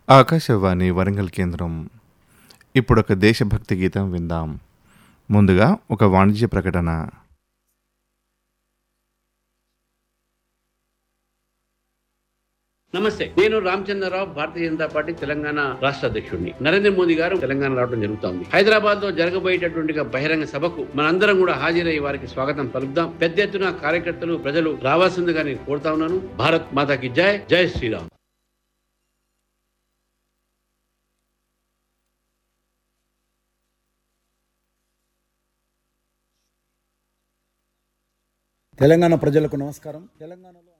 ఆకాశవాణి వరంగల్ కేంద్రం ఇప్పుడు ఒక దేశభక్తి గీతం విందాం ముందుగా ఒక వాణిజ్య ప్రకటన నమస్తే నేను రామచంద్రరావు భారతీయ జనతా పార్టీ తెలంగాణ రాష్ట్ర అధ్యక్షుడిని నరేంద్ర మోదీ గారు తెలంగాణ రావడం జరుగుతోంది హైదరాబాద్ లో జరగబోయేటటువంటి బహిరంగ సభకు మనందరం కూడా హాజరై వారికి స్వాగతం పలుకుదాం పెద్ద ఎత్తున కార్యకర్తలు ప్రజలు రావాల్సిందిగా నేను కోరుతా ఉన్నాను భారత్ మాతాకి జై జై శ్రీరామ్ తెలంగాణ ప్రజలకు నమస్కారం తెలంగాణలో